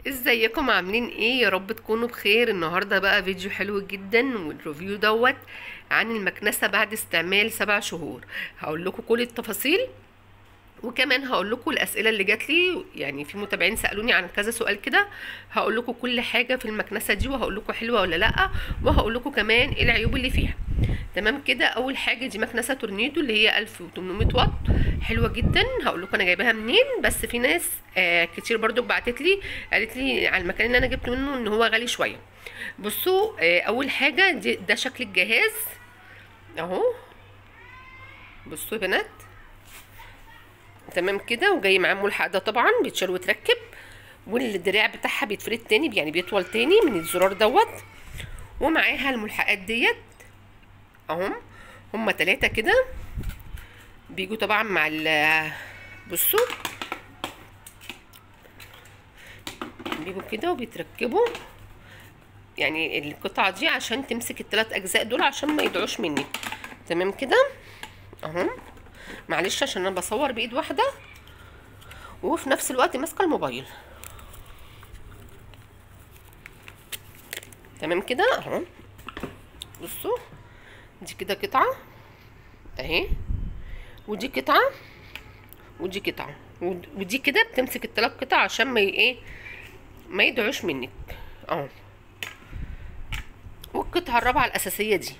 ازيكم عاملين ايه يا رب تكونوا بخير النهارده بقى فيديو حلو جدا والريفيو دوت عن المكنسه بعد استعمال سبع شهور هقول لكم كل التفاصيل وكمان هقول لكم الاسئله اللي جات لي يعني في متابعين سالوني عن كذا سؤال كده هقول لكم كل حاجه في المكنسه دي وهقول لكم حلوه ولا لا وهقول لكم كمان ايه العيوب اللي فيها تمام كده اول حاجه دي مكنسه تورنيدو اللي هي 1800 واط حلوه جدا هقول لكم انا جايباها منين بس في ناس آه كتير برضو بعتت لي قالت لي على المكان اللي انا جبت منه ان هو غالي شويه بصوا آه اول حاجه دي ده شكل الجهاز اهو بصوا يا بنات تمام كده وجاي معاه ملحق ده طبعا بيتشال ويتركب والدراع بتاعها بيتفرد تاني يعني بيطول تاني من الزرار دوت ومعاها الملحقات ديت اهم هما تلاتة كده بيجوا طبعا مع ال بصوا بيجوا كده وبيتركبوا يعني القطعة دي عشان تمسك التلات اجزاء دول عشان ما يضيعوش مني تمام كده اهم معلش عشان انا بصور بايد واحدة وفي نفس الوقت ماسكة الموبايل تمام كده اهو بصوا دي كده قطعة اهي ودي قطعة ودي قطعة ودي كده بتمسك التلات قطع عشان ما ايه ما يدعوش منك اهو والقطعة الرابعة الأساسية دي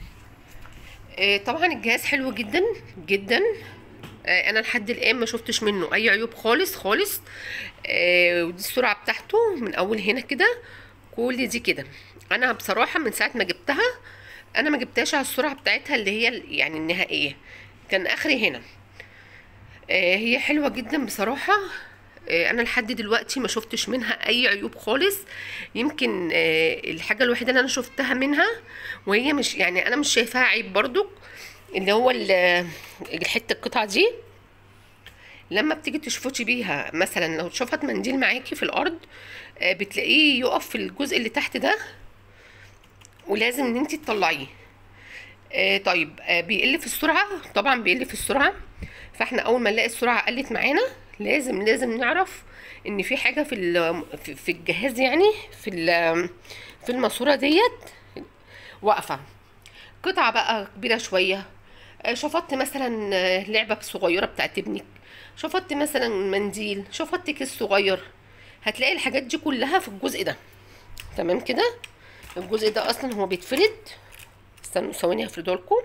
إيه طبعا الجهاز حلو جدا جدا إيه انا لحد الان ما شفتش منه اي عيوب خالص خالص إيه ودي السرعة بتاعته من اول هنا كده كل دي كده انا بصراحة من ساعة ما جبتها انا ما جبتهاش على السرعه بتاعتها اللي هي يعني النهائيه كان اخري هنا آه هي حلوه جدا بصراحه آه انا لحد دلوقتي ما شفتش منها اي عيوب خالص يمكن آه الحاجه الوحيده اللي انا شفتها منها وهي مش يعني انا مش شايفاها عيب برضو اللي هو الحته القطعه دي لما بتيجي تشفطي بيها مثلا لو شفط منديل معاكي في الارض بتلاقيه يقف في الجزء اللي تحت ده ولازم ان انت تطلعيه آه طيب آه بيقل في السرعه طبعا بيقل في السرعه فاحنا اول ما نلاقي السرعه قلت معانا لازم لازم نعرف ان في حاجه في في الجهاز يعني في في الماسوره ديت واقفه قطعه بقى كبيره شويه آه شفطت مثلا لعبه صغيره بتاعت ابنك شفطت مثلا منديل شفطت كيس صغير هتلاقي الحاجات دي كلها في الجزء ده تمام كده الجزء ده اصلا هو بيتفرد استنوا ثواني هفرده لكم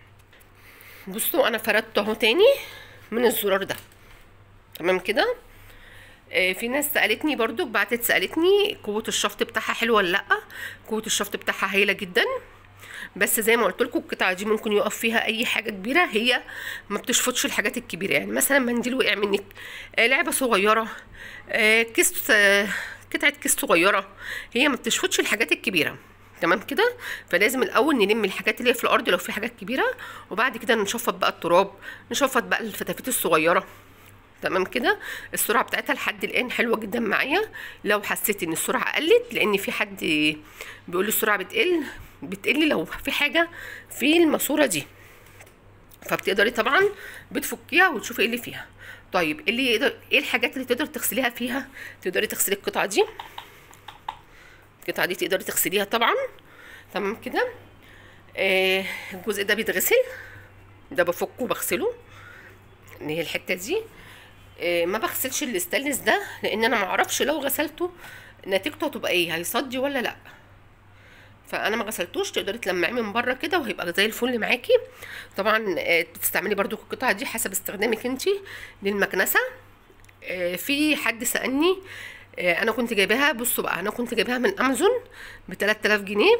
بصوا انا فردته اهو تاني من الزرار ده تمام كده آه في ناس سالتني برضو بعتت سالتني قوه الشفط بتاعها حلوه ولا لا قوه الشفط بتاعها هايله جدا بس زي ما قلت لكم القطعه دي ممكن يقف فيها اي حاجه كبيره هي ما بتشفطش الحاجات الكبيره يعني مثلا منديل وقع منك آه لعبه صغيره آه كيس آه قطعه كيس صغيره هي ما بتشفطش الحاجات الكبيره تمام كده فلازم الاول نلم الحاجات اللي هي في الارض لو في حاجات كبيره وبعد كده نشفط بقى التراب نشفط بقى الفتافيت الصغيره تمام كده السرعه بتاعتها لحد الان حلوه جدا معايا لو حسيت ان السرعه قلت لان في حد بيقول لي السرعه بتقل بتقل لو في حاجه في الماسوره دي فبتقدري طبعا بتفكيها وتشوفي ايه اللي فيها طيب اللي يقدر ايه الحاجات اللي تقدر تغسليها فيها تقدري تغسلي القطعه دي القطعه دي تقدري تغسليها طبعا تمام كده آه الجزء ده بيتغسل ده بفكه وبغسله اللي هي الحته دي آه ما بغسلش الاستانلس ده لان انا ما اعرفش لو غسلته نتيجته هتبقى ايه هيصدي ولا لا فانا ما غسلتوش تقدري تلمعيه من بره كده وهيبقى زي الفل معاكي طبعا آه بتستعملي برضو القطعه دي حسب استخدامك انت للمكنسه آه في حد سالني آه انا كنت جايباها بصوا بقى انا كنت جايباها من امازون ب 3000 جنيه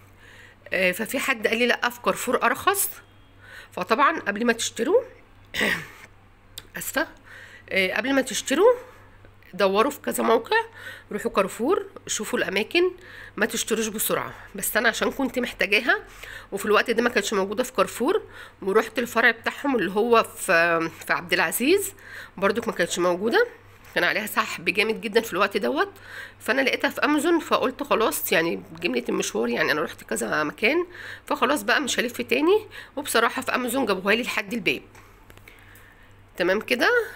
ففي حد قال لي لا في كارفور ارخص فطبعا قبل ما تشتروا اسفه قبل ما تشتروا دوروا في كذا موقع روحوا كارفور شوفوا الاماكن ما تشتروش بسرعه بس انا عشان كنت محتاجاها وفي الوقت ده ما كانتش موجوده في كارفور ورحت الفرع بتاعهم اللي هو في في عبد العزيز برضو ما كانتش موجوده كان عليها سحب جامد جدا في الوقت دوت فانا لقيتها في امازون فقلت خلاص يعني جمله المشوار يعني انا رحت كذا مكان فخلاص بقى مش هلف تاني وبصراحه في امازون جابوها لي لحد الباب تمام كده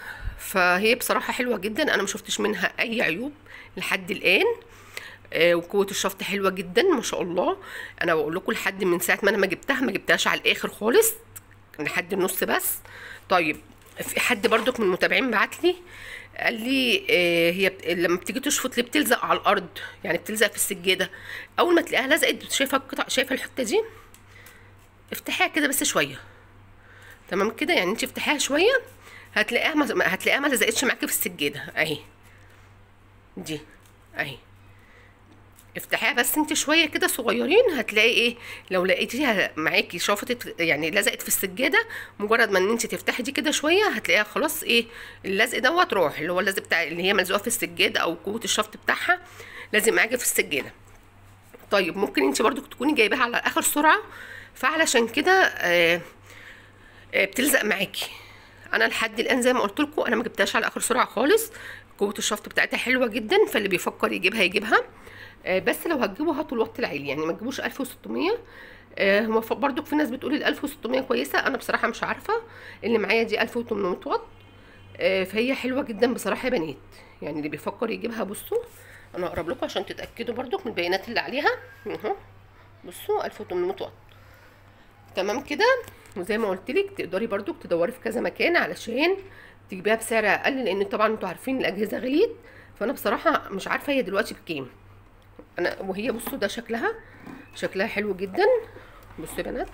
فهي بصراحه حلوه جدا انا ما شفتش منها اي عيوب لحد الان آه، وقوه الشفط حلوه جدا ما شاء الله انا بقول لكم لحد من ساعه ما انا ما جبتها ما جبتهاش على الاخر خالص لحد النص بس طيب في حد برضك من المتابعين بعت لي قال لي آه، هي بت- لما بتيجي تشفط ليه بتلزق على الارض يعني بتلزق في السجاده اول ما تلاقيها لزقت شايفه القطع شايفه الحته دي افتحيها كده بس شويه تمام كده يعني انت افتحيها شويه هتلاقيها ما هتلاقيها ما لزقتش معاكي في السجاده اهي دي اهي افتحيها بس انت شويه كده صغيرين هتلاقي ايه لو لقيتيها معاكي شفطت يعني لزقت في السجاده مجرد ما ان انت تفتحي دي كده شويه هتلاقيها خلاص ايه اللزق دوت روح اللي هو اللزق بتاع اللي هي ملزوقه في السجاده او قوه الشفط بتاعها لازم معاكي في السجاده طيب ممكن انت برضو تكوني جايباها على اخر سرعه فعلشان كده آه آه، بتلزق معاكي انا لحد الان زي ما قلت لكم انا ما جبتهاش على اخر سرعه خالص قوه الشفط بتاعتها حلوه جدا فاللي بيفكر يجيبها يجيبها آه، بس لو هتجيبوا هاتوا الوقت العالي يعني ما تجيبوش 1600 آه، هو ف- برضك في ناس بتقول ال 1600 كويسه انا بصراحه مش عارفه اللي معايا دي 1800 واط آه، فهي حلوه جدا بصراحه يا بنات يعني اللي بيفكر يجيبها بصوا انا هقرب لكم عشان تتاكدوا برضك من البيانات اللي عليها اهو بصوا 1800 واط تمام كده وزي ما قلت لك تقدري برضو تدوري في كذا مكان علشان تجيبيها بسعر اقل لان طبعا انتوا عارفين الاجهزه غليت فانا بصراحه مش عارفه هي دلوقتي بكام انا وهي بصوا ده شكلها شكلها حلو جدا بصوا يا بنات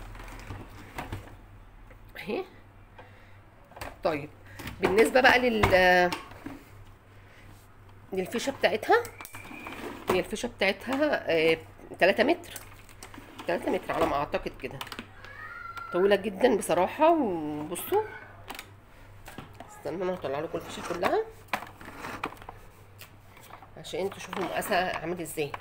اهي طيب بالنسبه بقى لل للفيشه بتاعتها هي الفيشه بتاعتها آه 3 متر 3 متر على ما اعتقد كده طويله جدا بصراحه وبصوا استنى انا هطلع لكم الفيشه كلها عشان تشوفوا مقاسها عامل ازاي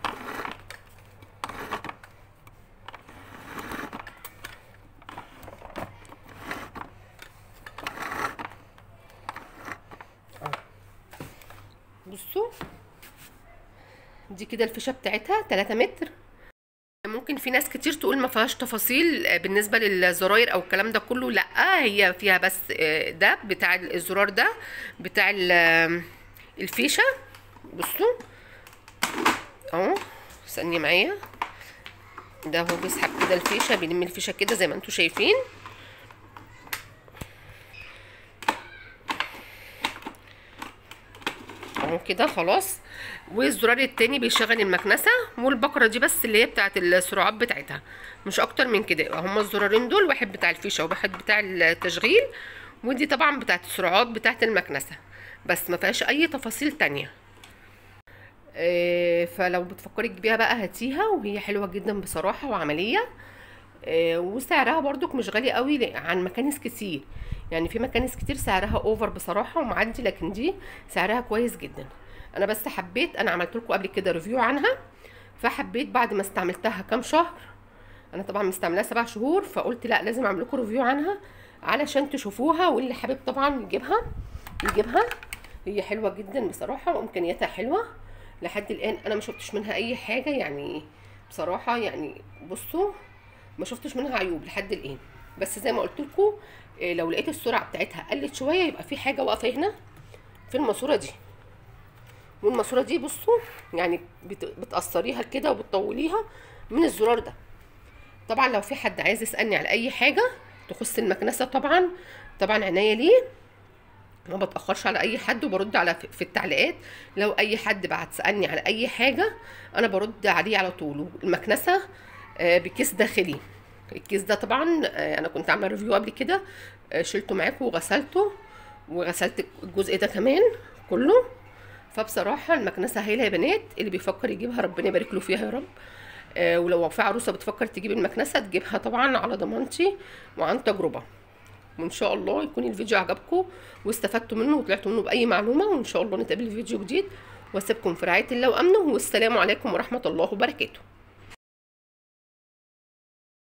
آه. بصوا دي كده الفيشه بتاعتها 3 متر ممكن في ناس كتير تقول ما فيهاش تفاصيل آه، بالنسبه للزراير او الكلام ده كله لا هي فيها بس آه، ده بتاع الزرار ده بتاع ال- آه، الفيشه بصوا اهو استني معايا ده هو بيسحب كده الفيشه بيلم الفيشه كده زي ما انتم شايفين اهو كده خلاص والزرار التاني بيشغل المكنسه والبكره دي بس اللي هي بتاعه السرعات بتاعتها مش اكتر من كده هما الزرارين دول واحد بتاع الفيشه وواحد بتاع التشغيل ودي طبعا بتاعه السرعات بتاعه المكنسه بس ما فيهاش اي تفاصيل تانية آه، فلو بتفكري تجيبيها بقى هاتيها وهي حلوه جدا بصراحه وعمليه آه، وسعرها برضك مش غالي قوي ل- عن مكانس كتير يعني في مكانس كتير سعرها اوفر بصراحه ومعدي لكن دي سعرها كويس جدا انا بس حبيت انا عملت لكم قبل كده ريفيو عنها فحبيت بعد ما استعملتها كام شهر انا طبعا مستعملاها سبع شهور فقلت لا لازم اعمل لكم ريفيو عنها علشان تشوفوها واللي حابب طبعا يجيبها يجيبها هي حلوه جدا بصراحه وامكانياتها حلوه لحد الان انا ما شفتش منها اي حاجه يعني بصراحه يعني بصوا ما شفتش منها عيوب لحد الان بس زي ما قلت لكم لو لقيت السرعه بتاعتها قلت شويه يبقى في حاجه واقفه هنا في الماسوره دي والماسوره دي بصوا يعني بت- بتقصريها كده وبتطوليها من الزرار ده طبعا لو في حد عايز يسالني على اي حاجه تخص المكنسه طبعا طبعا عناية ليه ما بتاخرش على اي حد وبرد على في التعليقات لو اي حد بعت سالني على اي حاجه انا برد عليه على طول المكنسه آه، بكيس داخلي الكيس ده طبعا آه، انا كنت عامله ريفيو قبل كده آه، شلته معاكم وغسلته وغسلت الجزء ده كمان كله فبصراحه المكنسه هايله يا بنات اللي بيفكر يجيبها ربنا يبارك له فيها يا رب آه، ولو في عروسه بتفكر تجيب المكنسه تجيبها طبعا على ضمانتي وعن تجربه وان شاء الله يكون الفيديو عجبكم واستفدتوا منه وطلعتوا منه باي معلومه وان شاء الله نتقابل في فيديو جديد واسيبكم في رعايه الله وامنه والسلام عليكم ورحمه الله وبركاته